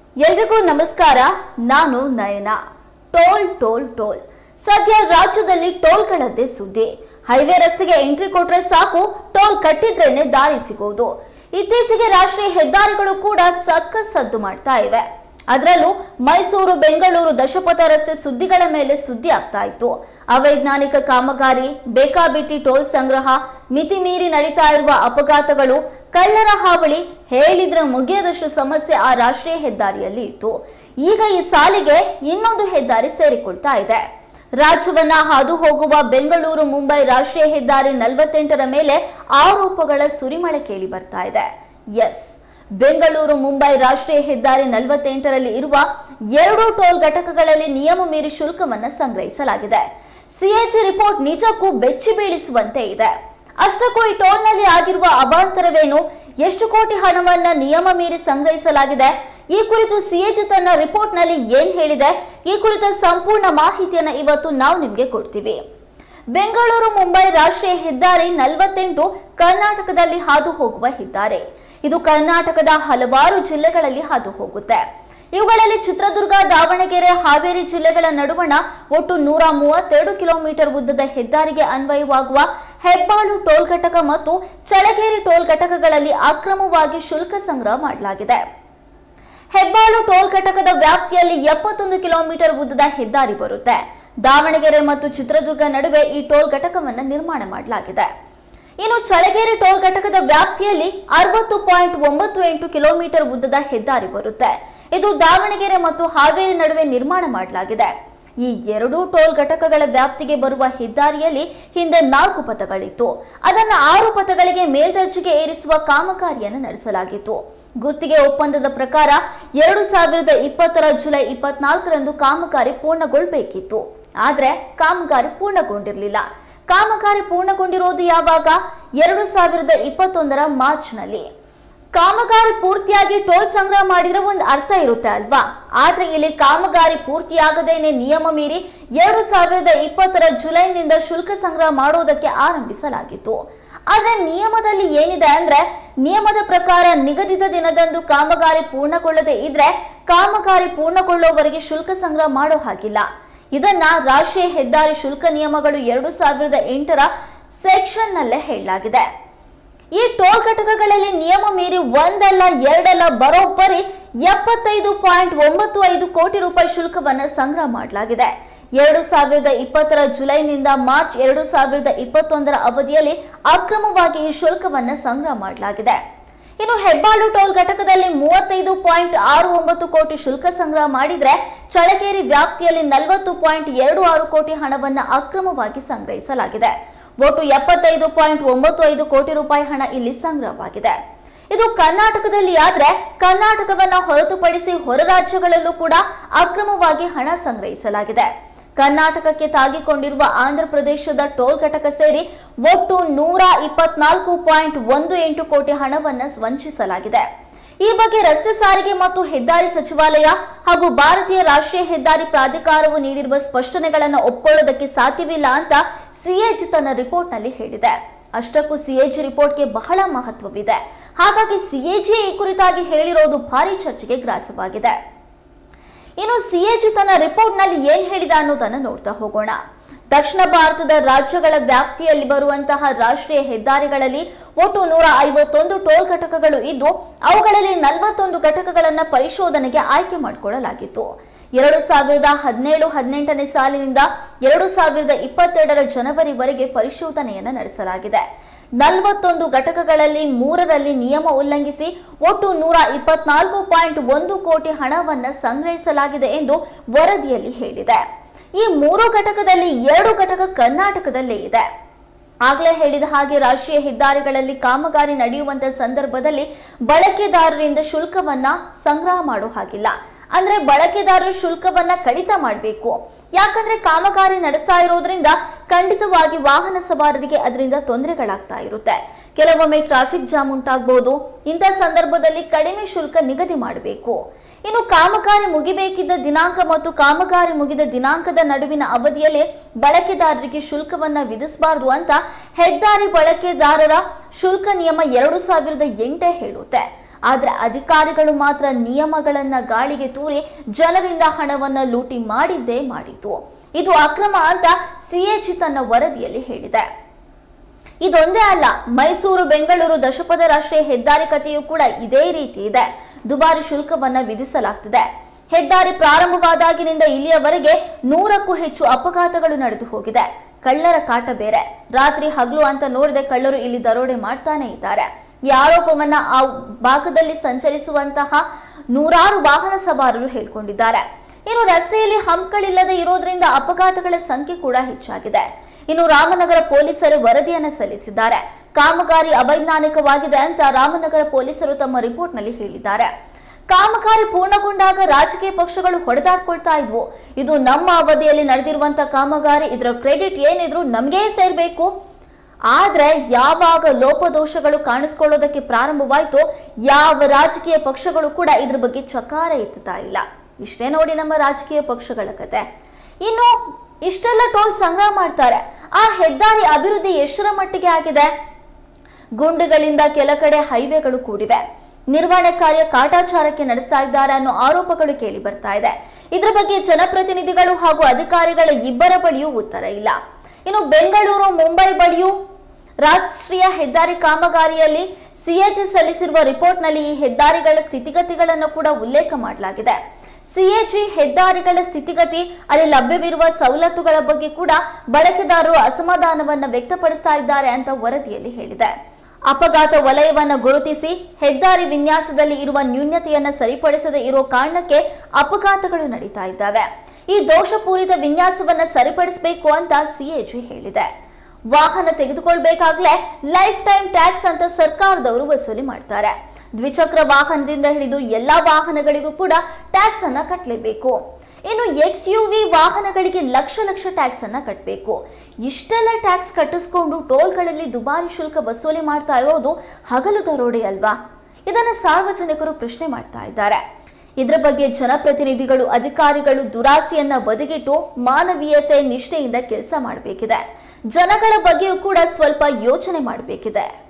ಎಲ್ರಿಗೂ ನಮಸ್ಕಾರ ನಾನು ನಯನ ಟೋಲ್ ಟೋಲ್ ಟೋಲ್ ಸದ್ಯ ರಾಜ್ಯದಲ್ಲಿ ಟೋಲ್ಗಳದ್ದೇ ಸುದ್ದಿ ಹೈವೇ ರಸ್ತೆಗೆ ಎಂಟ್ರಿ ಕೊಟ್ರೆ ಸಾಕು ಟೋಲ್ ಕಟ್ಟಿದ್ರೇನೆ ದಾರಿ ಸಿಗೋದು ಇತ್ತೀಚೆಗೆ ರಾಷ್ಟ್ರೀಯ ಹೆದ್ದಾರಿಗಳು ಕೂಡ ಸಕ್ಕ ಸದ್ದು ಮಾಡ್ತಾ ಇವೆ ಅದರಲ್ಲೂ ಮೈಸೂರು ಬೆಂಗಳೂರು ದಶಪಥ ರಸ್ತೆ ಸುದ್ದಿಗಳ ಮೇಲೆ ಸುದ್ದಿ ಆಗ್ತಾ ಇತ್ತು ಅವೈಜ್ಞಾನಿಕ ಕಾಮಗಾರಿ ಬೇಕಾಬಿಟ್ಟಿ ಟೋಲ್ ಸಂಗ್ರಹ ಮಿತಿ ಮೀರಿ ನಡೀತಾ ಇರುವ ಅಪಘಾತಗಳು ಕಳ್ಳರ ಹಾವಳಿ ಹೇಳಿದ್ರೆ ಮುಗಿಯದಷ್ಟು ಸಮಸ್ಯೆ ಆ ರಾಷ್ಟ್ರೀಯ ಹೆದ್ದಾರಿಯಲ್ಲಿ ಇತ್ತು ಈಗ ಈ ಸಾಲಿಗೆ ಇನ್ನೊಂದು ಹೆದ್ದಾರಿ ಸೇರಿಕೊಳ್ತಾ ಇದೆ ರಾಜ್ಯವನ್ನ ಹಾದು ಹೋಗುವ ಬೆಂಗಳೂರು ಮುಂಬೈ ರಾಷ್ಟ್ರೀಯ ಹೆದ್ದಾರಿ ನಲವತ್ತೆಂಟರ ಮೇಲೆ ಆರೋಪಗಳ ಸುರಿಮಳೆ ಕೇಳಿ ಬರ್ತಾ ಇದೆ ಎಸ್ ಬೆಂಗಳೂರು ಮುಂಬೈ ರಾಷ್ಟ್ರೀಯ ಹೆದ್ದಾರಿ ನಲವತ್ತೆಂಟರಲ್ಲಿ ಇರುವ ಎರಡು ಟೋಲ್ ಘಟಕಗಳಲ್ಲಿ ನಿಯಮ ಮೀರಿ ಶುಲ್ಕವನ್ನ ಸಂಗ್ರಹಿಸಲಾಗಿದೆ ಸಿಎಜಿ ರಿಪೋರ್ಟ್ ನಿಜಕ್ಕೂ ಬೆಚ್ಚಿ ಬೀಳಿಸುವಂತೆ ಇದೆ ಅಷ್ಟಕ್ಕೂ ಈ ಟೋಲ್ನಲ್ಲಿ ಆಗಿರುವ ಅವಾಂತರವೇನು ಎಷ್ಟು ಕೋಟಿ ಹಣವನ್ನ ನಿಯಮ ಮೀರಿ ಸಂಗ್ರಹಿಸಲಾಗಿದೆ ಈ ಕುರಿತು ಸಿಎಜಿ ತನ್ನ ರಿಪೋರ್ಟ್ನಲ್ಲಿ ಏನ್ ಹೇಳಿದೆ ಈ ಕುರಿತ ಸಂಪೂರ್ಣ ಮಾಹಿತಿಯನ್ನ ಇವತ್ತು ನಾವು ನಿಮ್ಗೆ ಕೊಡ್ತೀವಿ ಬೆಂಗಳೂರು ಮುಂಬೈ ರಾಷ್ಟ್ರೀಯ ಹೆದ್ದಾರಿ ನಲವತ್ತೆಂಟು ಕರ್ನಾಟಕದಲ್ಲಿ ಹಾದು ಹೋಗುವ ಹೆದ್ದಾರಿ ಇದು ಕರ್ನಾಟಕದ ಹಲವಾರು ಜಿಲ್ಲೆಗಳಲ್ಲಿ ಹಾದು ಹೋಗುತ್ತೆ ಇವುಗಳಲ್ಲಿ ಚಿತ್ರದುರ್ಗ ದಾವಣಗೆರೆ ಹಾವೇರಿ ಜಿಲ್ಲೆಗಳ ನಡುವಣ ಒಟ್ಟು ನೂರ ಮೂವತ್ತೆರಡು ಕಿಲೋಮೀಟರ್ ಉದ್ದದ ಹೆದ್ದಾರಿಗೆ ಅನ್ವಯವಾಗುವ ಹೆಬ್ಬಾಳು ಟೋಲ್ ಘಟಕ ಮತ್ತು ಚಳಗೇರಿ ಟೋಲ್ ಘಟಕಗಳಲ್ಲಿ ಅಕ್ರಮವಾಗಿ ಶುಲ್ಕ ಸಂಗ್ರಹ ಮಾಡಲಾಗಿದೆ ಹೆಬ್ಬಾಳು ಟೋಲ್ ಘಟಕದ ವ್ಯಾಪ್ತಿಯಲ್ಲಿ ಎಪ್ಪತ್ತೊಂದು ಕಿಲೋಮೀಟರ್ ಉದ್ದದ ಹೆದ್ದಾರಿ ಬರುತ್ತೆ ದಾವಣಗೆರೆ ಮತ್ತು ಚಿತ್ರದುರ್ಗ ನಡುವೆ ಈ ಟೋಲ್ ಘಟಕವನ್ನು ನಿರ್ಮಾಣ ಮಾಡಲಾಗಿದೆ ಇನ್ನು ಚಳಗೇರಿ ಟೋಲ್ ಘಟಕದ ವ್ಯಾಪ್ತಿಯಲ್ಲಿ ಅರವತ್ತು ಪಾಯಿಂಟ್ ಒಂಬತ್ತು ಎಂಟು ಕಿಲೋಮೀಟರ್ ಉದ್ದದ ಹೆದ್ದಾರಿ ಬರುತ್ತೆ ಇದು ದಾವಣಗೆರೆ ಮತ್ತು ಹಾವೇರಿ ನಡುವೆ ನಿರ್ಮಾಣ ಮಾಡಲಾಗಿದೆ ಈ ಎರಡೂ ಟೋಲ್ ಘಟಕಗಳ ವ್ಯಾಪ್ತಿಗೆ ಬರುವ ಹೆದ್ದಾರಿಯಲ್ಲಿ ಹಿಂದೆ ನಾಲ್ಕು ಪಥಗಳಿತ್ತು ಅದನ್ನು ಆರು ಪಥಗಳಿಗೆ ಮೇಲ್ದರ್ಜೆಗೆ ಏರಿಸುವ ಕಾಮಗಾರಿಯನ್ನು ನಡೆಸಲಾಗಿತ್ತು ಗುತ್ತಿಗೆ ಒಪ್ಪಂದದ ಪ್ರಕಾರ ಎರಡು ಸಾವಿರದ ಇಪ್ಪತ್ತರ ಜುಲೈ ಇಪ್ಪತ್ನಾಲ್ಕರಂದು ಕಾಮಗಾರಿ ಪೂರ್ಣಗೊಳ್ಳಬೇಕಿತ್ತು ಆದ್ರೆ ಕಾಮಗಾರಿ ಪೂರ್ಣಗೊಂಡಿರಲಿಲ್ಲ ಕಾಮಗಾರಿ ಪೂರ್ಣಗೊಂಡಿರೋದು ಯಾವಾಗ ಎರಡು ಸಾವಿರದ ಇಪ್ಪತ್ತೊಂದರ ಮಾರ್ಚ್ನಲ್ಲಿ ಕಾಮಗಾರಿ ಪೂರ್ತಿಯಾಗಿ ಟೋಲ್ ಸಂಗ್ರಹ ಮಾಡಿದ್ರೆ ಒಂದು ಅರ್ಥ ಇರುತ್ತೆ ಅಲ್ವಾ ಆದ್ರೆ ಇಲ್ಲಿ ಕಾಮಗಾರಿ ಪೂರ್ತಿಯಾಗದೇನೆ ನಿಯಮ ಮೀರಿ ಎರಡು ಸಾವಿರದ ಇಪ್ಪತ್ತರ ಜುಲೈನಿಂದ ಶುಲ್ಕ ಸಂಗ್ರಹ ಮಾಡೋದಕ್ಕೆ ಆರಂಭಿಸಲಾಗಿತ್ತು ಆದ್ರೆ ನಿಯಮದಲ್ಲಿ ಏನಿದೆ ಅಂದ್ರೆ ನಿಯಮದ ಪ್ರಕಾರ ನಿಗದಿತ ದಿನದಂದು ಕಾಮಗಾರಿ ಪೂರ್ಣಗೊಳ್ಳದೆ ಇದ್ರೆ ಕಾಮಗಾರಿ ಪೂರ್ಣಗೊಳ್ಳುವವರೆಗೆ ಶುಲ್ಕ ಸಂಗ್ರಹ ಮಾಡೋ ಹಾಗಿಲ್ಲ ಇದನ್ನ ರಾಷ್ಟ್ರೀಯ ಹೆದ್ದಾರಿ ಶುಲ್ಕ ನಿಯಮಗಳು ಎರಡು ಸಾವಿರದ ಎಂಟರ ಸೆಕ್ಷನ್ ನಲ್ಲೇ ಹೇಳಲಾಗಿದೆ ಈ ಟೋಲ್ ಘಟಕಗಳಲ್ಲಿ ನಿಯಮ ಮೀರಿ ಒಂದಲ್ಲ ಎರಡಲ್ಲ ಬರೋಬ್ಬರಿ ಎಪ್ಪತ್ತೈದು ಪಾಯಿಂಟ್ ಒಂಬತ್ತು ಐದು ಕೋಟಿ ರೂಪಾಯಿ ಶುಲ್ಕವನ್ನು ಸಂಗ್ರಹ ಮಾಡಲಾಗಿದೆ ಎರಡು ಸಾವಿರದ ಇಪ್ಪತ್ತರ ಜುಲೈನಿಂದ ಮಾರ್ಚ್ ಎರಡು ಸಾವಿರದ ಇಪ್ಪತ್ತೊಂದರ ಅವಧಿಯಲ್ಲಿ ಅಕ್ರಮವಾಗಿ ಈ ಶುಲ್ಕವನ್ನು ಸಂಗ್ರಹ ಮಾಡಲಾಗಿದೆ ಇನ್ನು ಹೆಬ್ಬಾಳು ಟೋಲ್ ಘಟಕದಲ್ಲಿ ಮೂವತ್ತೈದು ಪಾಯಿಂಟ್ ಆರು ಒಂಬತ್ತು ಕೋಟಿ ಶುಲ್ಕ ಸಂಗ್ರಹ ಮಾಡಿದ್ರೆ ಚಳಕೇರಿ ವ್ಯಾಪ್ತಿಯಲ್ಲಿ ನಲವತ್ತು ಪಾಯಿಂಟ್ ಎರಡು ಆರು ಕೋಟಿ ಹಣವನ್ನು ಅಕ್ರಮವಾಗಿ ಸಂಗ್ರಹಿಸಲಾಗಿದೆ ಒಟ್ಟು ಎಪ್ಪತ್ತೈದು ಪಾಯಿಂಟ್ ಒಂಬತ್ತು ಐದು ಕೋಟಿ ರೂಪಾಯಿ ಹಣ ಇಲ್ಲಿ ಸಂಗ್ರಹವಾಗಿದೆ ಇದು ಕರ್ನಾಟಕದಲ್ಲಿ ಆದ್ರೆ ಕರ್ನಾಟಕವನ್ನ ಹೊರತುಪಡಿಸಿ ಹೊರ ರಾಜ್ಯಗಳಲ್ಲೂ ಕೂಡ ಅಕ್ರಮವಾಗಿ ಹಣ ಸಂಗ್ರಹಿಸಲಾಗಿದೆ ಕರ್ನಾಟಕಕ್ಕೆ ತಾಗಿಕೊಂಡಿರುವ ಆಂಧ್ರ ಪ್ರದೇಶದ ಟೋಲ್ ಘಟಕ ಸೇರಿ ಒಟ್ಟು ನೂರ ಇಪ್ಪತ್ನಾಲ್ಕು ಪಾಯಿಂಟ್ ಒಂದು ಎಂಟು ಕೋಟಿ ಹಣವನ್ನು ವಂಚಿಸಲಾಗಿದೆ ಈ ಬಗ್ಗೆ ರಸ್ತೆ ಸಾರಿಗೆ ಮತ್ತು ಹೆದ್ದಾರಿ ಸಚಿವಾಲಯ ಹಾಗೂ ಭಾರತೀಯ ರಾಷ್ಟ್ರೀಯ ಹೆದ್ದಾರಿ ಪ್ರಾಧಿಕಾರವು ನೀಡಿರುವ ಸ್ಪಷ್ಟನೆಗಳನ್ನು ಒಪ್ಕೊಳ್ಳೋದಕ್ಕೆ ಸಾಧ್ಯವಿಲ್ಲ ಅಂತ ಸಿಎಜಿ ತನ್ನ ರಿಪೋರ್ಟ್ನಲ್ಲಿ ಹೇಳಿದೆ ಅಷ್ಟಕ್ಕೂ ಸಿಎಜಿ ರಿಪೋರ್ಟ್ಗೆ ಬಹಳ ಮಹತ್ವವಿದೆ ಹಾಗಾಗಿ ಸಿಎಜಿ ಈ ಕುರಿತಾಗಿ ಹೇಳಿರೋದು ಭಾರಿ ಚರ್ಚೆಗೆ ಗ್ರಾಸವಾಗಿದೆ ಇನ್ನು ಸಿಎಜಿ ತನ್ನ ರಿಪೋರ್ಟ್ನಲ್ಲಿ ಏನ್ ಹೇಳಿದ ಅನ್ನೋದನ್ನ ನೋಡ್ತಾ ಹೋಗೋಣ ದಕ್ಷಿಣ ಭಾರತದ ರಾಜ್ಯಗಳ ವ್ಯಾಪ್ತಿಯಲ್ಲಿ ಬರುವಂತಹ ರಾಷ್ಟ್ರೀಯ ಹೆದ್ದಾರಿಗಳಲ್ಲಿ ಒಟ್ಟು ನೂರ ಐವತ್ತೊಂದು ಟೋಲ್ ಘಟಕಗಳು ಇದ್ದು ಅವುಗಳಲ್ಲಿ ನಲವತ್ತೊಂದು ಘಟಕಗಳನ್ನು ಪರಿಶೋಧನೆಗೆ ಆಯ್ಕೆ ಮಾಡಿಕೊಳ್ಳಲಾಗಿತ್ತು ಎರಡು ಸಾವಿರದ ಹದಿನೇಳು ಹದಿನೆಂಟನೇ ಸಾಲಿನಿಂದ ಎರಡು ಸಾವಿರದ ಇಪ್ಪತ್ತೆರಡರ ಜನವರಿವರೆಗೆ ಪರಿಶೋಧನೆಯನ್ನು ನಡೆಸಲಾಗಿದೆ ನಲವತ್ತೊಂದು ಘಟಕಗಳಲ್ಲಿ ಮೂರರಲ್ಲಿ ನಿಯಮ ಉಲ್ಲಂಘಿಸಿ ಒಟ್ಟು ನೂರ ಇಪ್ಪತ್ನಾಲ್ಕು ಪಾಯಿಂಟ್ ಒಂದು ಕೋಟಿ ಹಣವನ್ನು ಸಂಗ್ರಹಿಸಲಾಗಿದೆ ಎಂದು ವರದಿಯಲ್ಲಿ ಹೇಳಿದೆ ಈ ಮೂರು ಘಟಕದಲ್ಲಿ ಎರಡು ಘಟಕ ಕರ್ನಾಟಕದಲ್ಲೇ ಇದೆ ಆಗ್ಲೇ ಹೇಳಿದ ಹಾಗೆ ರಾಷ್ಟ್ರೀಯ ಹೆದ್ದಾರಿಗಳಲ್ಲಿ ಕಾಮಗಾರಿ ನಡೆಯುವಂತ ಸಂದರ್ಭದಲ್ಲಿ ಬಳಕೆದಾರರಿಂದ ಶುಲ್ಕವನ್ನ ಸಂಗ್ರಹ ಮಾಡೋ ಹಾಗಿಲ್ಲ ಅಂದ್ರೆ ಬಳಕೆದಾರರ ಶುಲ್ಕವನ್ನ ಕಡಿತ ಮಾಡಬೇಕು ಯಾಕಂದ್ರೆ ಕಾಮಗಾರಿ ನಡೆಸ್ತಾ ಇರೋದ್ರಿಂದ ಖಂಡಿತವಾಗಿ ವಾಹನ ಸವಾರರಿಗೆ ಅದರಿಂದ ತೊಂದರೆಗಳಾಗ್ತಾ ಇರುತ್ತೆ ಕೆಲವೊಮ್ಮೆ ಟ್ರಾಫಿಕ್ ಜಾಮ್ ಉಂಟಾಗಬಹುದು ಇಂಥ ಸಂದರ್ಭದಲ್ಲಿ ಕಡಿಮೆ ಶುಲ್ಕ ನಿಗದಿ ಮಾಡಬೇಕು ಇನ್ನು ಕಾಮಗಾರಿ ಮುಗಿಬೇಕಿದ್ದ ದಿನಾಂಕ ಮತ್ತು ಕಾಮಗಾರಿ ಮುಗಿದ ದಿನಾಂಕದ ನಡುವಿನ ಅವಧಿಯಲ್ಲಿ ಬಳಕೆದಾರರಿಗೆ ಶುಲ್ಕವನ್ನ ವಿಧಿಸಬಾರದು ಅಂತ ಹೆದ್ದಾರಿ ಬಳಕೆದಾರರ ಶುಲ್ಕ ನಿಯಮ ಎರಡು ಸಾವಿರದ ಎಂಟೇ ಹೇಳುತ್ತೆ ಆದ್ರೆ ಅಧಿಕಾರಿಗಳು ಮಾತ್ರ ನಿಯಮಗಳನ್ನ ಗಾಳಿಗೆ ತೂರಿ ಜನರಿಂದ ಹಣವನ್ನ ಲೂಟಿ ಮಾಡಿದ್ದೇ ಮಾಡಿತು ಇದು ಅಕ್ರಮ ಅಂತ ಸಿಎಜಿ ತನ್ನ ವರದಿಯಲ್ಲಿ ಹೇಳಿದೆ ಇದೊಂದೇ ಅಲ್ಲ ಮೈಸೂರು ಬೆಂಗಳೂರು ದಶಪಥ ರಾಷ್ಟ್ರೀಯ ಹೆದ್ದಾರಿ ಕಥೆಯೂ ಕೂಡ ಇದೇ ರೀತಿ ಇದೆ ದುಬಾರಿ ಶುಲ್ಕವನ್ನ ವಿಧಿಸಲಾಗ್ತಿದೆ ಹೆದ್ದಾರಿ ಪ್ರಾರಂಭವಾದಾಗಿನಿಂದ ಇಲ್ಲಿಯವರೆಗೆ ನೂರಕ್ಕೂ ಹೆಚ್ಚು ಅಪಘಾತಗಳು ನಡೆದು ಹೋಗಿದೆ ಕಳ್ಳರ ಕಾಟ ಬೇರೆ ರಾತ್ರಿ ಹಗಲು ಅಂತ ನೋಡದೆ ಕಳ್ಳರು ಇಲ್ಲಿ ದರೋಡೆ ಮಾಡ್ತಾನೆ ಇದ್ದಾರೆ ಈ ಆರೋಪವನ್ನ ಆ ಭಾಗದಲ್ಲಿ ಸಂಚರಿಸುವಂತಹ ನೂರಾರು ವಾಹನ ಸವಾರರು ಹೇಳ್ಕೊಂಡಿದ್ದಾರೆ ಇನ್ನು ರಸ್ತೆಯಲ್ಲಿ ಹಂಪ್ಗಳಿಲ್ಲದೆ ಇರೋದ್ರಿಂದ ಅಪಘಾತಗಳ ಸಂಖ್ಯೆ ಕೂಡ ಹೆಚ್ಚಾಗಿದೆ ಇನ್ನು ರಾಮನಗರ ಪೊಲೀಸರು ವರದಿಯನ್ನ ಸಲ್ಲಿಸಿದ್ದಾರೆ ಕಾಮಗಾರಿ ಅವೈಜ್ಞಾನಿಕವಾಗಿದೆ ಅಂತ ರಾಮನಗರ ಪೊಲೀಸರು ತಮ್ಮ ರಿಪೋರ್ಟ್ನಲ್ಲಿ ಹೇಳಿದ್ದಾರೆ ಕಾಮಗಾರಿ ಪೂರ್ಣಗೊಂಡಾಗ ರಾಜಕೀಯ ಪಕ್ಷಗಳು ಹೊಡೆದಾಡ್ಕೊಳ್ತಾ ಇದ್ವು ಇದು ನಮ್ಮ ಅವಧಿಯಲ್ಲಿ ನಡೆದಿರುವಂತ ಕಾಮಗಾರಿ ಇದರ ಕ್ರೆಡಿಟ್ ಏನಿದ್ರು ನಮ್ಗೇ ಸೇರ್ಬೇಕು ಆದ್ರೆ ಯಾವಾಗ ಲೋಪದೋಷಗಳು ಕಾಣಿಸ್ಕೊಳ್ಳೋದಕ್ಕೆ ಪ್ರಾರಂಭವಾಯ್ತು ಯಾವ ರಾಜಕೀಯ ಪಕ್ಷಗಳು ಕೂಡ ಇದ್ರ ಬಗ್ಗೆ ಚಕಾರ ಎತ್ತುತ್ತಾ ಇಲ್ಲ ಇಷ್ಟೇ ನೋಡಿ ನಮ್ಮ ರಾಜಕೀಯ ಪಕ್ಷಗಳ ಕತೆ ಇನ್ನು ಇಷ್ಟೆಲ್ಲ ಟೋಲ್ ಸಂಗ್ರಹ ಮಾಡ್ತಾರೆ ಆ ಹೆದ್ದಾರಿ ಅಭಿವೃದ್ಧಿ ಎಷ್ಟರ ಮಟ್ಟಿಗೆ ಆಗಿದೆ ಗುಂಡಿಗಳಿಂದ ಕೆಲ ಕಡೆ ಹೈವೇಗಳು ಕೂಡಿವೆ ನಿರ್ವಹಣೆ ಕಾರ್ಯ ಕಾಟಾಚಾರಕ್ಕೆ ನಡೆಸ್ತಾ ಇದ್ದಾರೆ ಅನ್ನೋ ಆರೋಪಗಳು ಕೇಳಿ ಬರ್ತಾ ಇದೆ ಇದ್ರ ಬಗ್ಗೆ ಜನಪ್ರತಿನಿಧಿಗಳು ಹಾಗೂ ಅಧಿಕಾರಿಗಳ ಇಬ್ಬರ ಬಳಿಯೂ ಉತ್ತರ ಇಲ್ಲ ಇನ್ನು ಬೆಂಗಳೂರು ಮುಂಬೈ ಬಳಿಯೂ ರಾಷ್ಟ್ರೀಯ ಹೆದ್ದಾರಿ ಕಾಮಗಾರಿಯಲ್ಲಿ ಸಿಎಜಿ ಸಲ್ಲಿಸಿರುವ ರಿಪೋರ್ಟ್ನಲ್ಲಿ ಈ ಹೆದ್ದಾರಿಗಳ ಸ್ಥಿತಿಗತಿಗಳನ್ನು ಕೂಡ ಉಲ್ಲೇಖ ಮಾಡಲಾಗಿದೆ ಸಿಎಜಿ ಹೆದ್ದಾರಿಗಳ ಸ್ಥಿತಿಗತಿ ಅಲ್ಲಿ ಲಭ್ಯವಿರುವ ಸವಲತ್ತುಗಳ ಬಗ್ಗೆ ಕೂಡ ಬಳಕೆದಾರರು ಅಸಮಾಧಾನವನ್ನ ವ್ಯಕ್ತಪಡಿಸ್ತಾ ಇದ್ದಾರೆ ಅಂತ ವರದಿಯಲ್ಲಿ ಹೇಳಿದೆ ಅಪಘಾತ ವಲಯವನ್ನ ಗುರುತಿಸಿ ಹೆದ್ದಾರಿ ವಿನ್ಯಾಸದಲ್ಲಿ ಇರುವ ನ್ಯೂನ್ಯತೆಯನ್ನ ಸರಿಪಡಿಸದೇ ಇರೋ ಕಾರಣಕ್ಕೆ ಅಪಘಾತಗಳು ನಡೀತಾ ಇದ್ದಾವೆ ಈ ದೋಷಪೂರಿತ ವಿನ್ಯಾಸವನ್ನ ಸರಿಪಡಿಸಬೇಕು ಅಂತ ಸಿಎಜಿ ಹೇಳಿದೆ ವಾಹನ ತೆಗೆದುಕೊಳ್ಬೇಕಾಗ್ಲೇ ಲೈಫ್ ಟೈಮ್ ಟ್ಯಾಕ್ಸ್ ಅಂತ ಸರ್ಕಾರದವರು ವಸೂಲಿ ಮಾಡ್ತಾರೆ ದ್ವಿಚಕ್ರ ವಾಹನದಿಂದ ಹಿಡಿದು ಎಲ್ಲಾ ವಾಹನಗಳಿಗೂ ಕೂಡ ಟ್ಯಾಕ್ಸ್ ಅನ್ನ ಕಟ್ಟಲೇಬೇಕು ಇನ್ನು ಎಕ್ಸ್ ಯು ವಿ ವಾಹನಗಳಿಗೆ ಲಕ್ಷ ಲಕ್ಷ ಟ್ಯಾಕ್ಸ್ ಅನ್ನ ಕಟ್ಟಬೇಕು ಇಷ್ಟೆಲ್ಲ ಟ್ಯಾಕ್ಸ್ ಕಟ್ಟಿಸ್ಕೊಂಡು ಟೋಲ್ಗಳಲ್ಲಿ ದುಬಾರಿ ಶುಲ್ಕ ವಸೂಲಿ ಮಾಡ್ತಾ ಇರೋದು ಹಗಲು ದರೋಡೆ ಅಲ್ವಾ ಇದನ್ನ ಸಾರ್ವಜನಿಕರು ಪ್ರಶ್ನೆ ಮಾಡ್ತಾ ಇದ್ದಾರೆ ಇದರ ಬಗ್ಗೆ ಜನಪ್ರತಿನಿಧಿಗಳು ಅಧಿಕಾರಿಗಳು ದುರಾಸೆಯನ್ನ ಬದಿಗಿಟ್ಟು ಮಾನವೀಯತೆ ನಿಷ್ಠೆಯಿಂದ ಕೆಲಸ ಮಾಡಬೇಕಿದೆ ಜನಗಳ ಬಗ್ಗೆಯೂ ಕೂಡ ಸ್ವಲ್ಪ ಯೋಚನೆ ಮಾಡಬೇಕಿದೆ